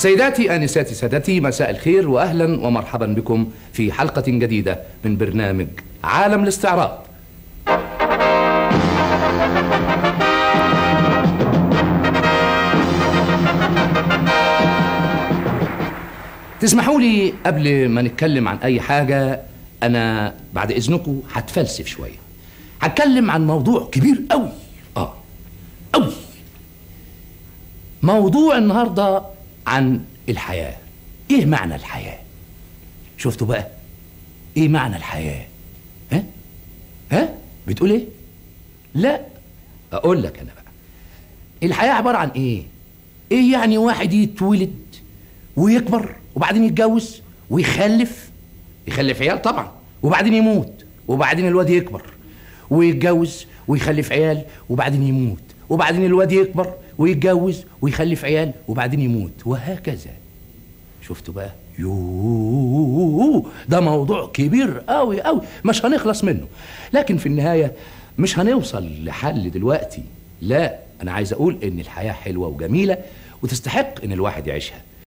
سيداتي آنساتي سادتي مساء الخير وأهلا ومرحبا بكم في حلقة جديدة من برنامج عالم الاستعراض تسمحوا لي قبل ما نتكلم عن أي حاجة أنا بعد إذنكم هتفلسف شوية هتكلم عن موضوع كبير قوي آه قوي موضوع النهاردة عن الحياة إيه معنى الحياة شفتوا بقى إيه معنى الحياة ها ها بتقول إيه لا أقول لك أنا بقى الحياة عبارة عن إيه إيه يعني واحد يتولد ويكبر وبعدين يتجوز ويخلف يخلف عيال طبعا وبعدين يموت وبعدين الواد يكبر ويتجوز ويخلف عيال وبعدين يموت وبعدين الواد يكبر ويتجوز ويخلف عيال وبعدين يموت وهكذا شفتوا بقى يوه ده موضوع كبير قوي قوي مش هنخلص منه لكن في النهاية مش هنوصل لحل دلوقتي لا أنا عايز أقول إن الحياة حلوة وجميلة وتستحق إن الواحد يعيشها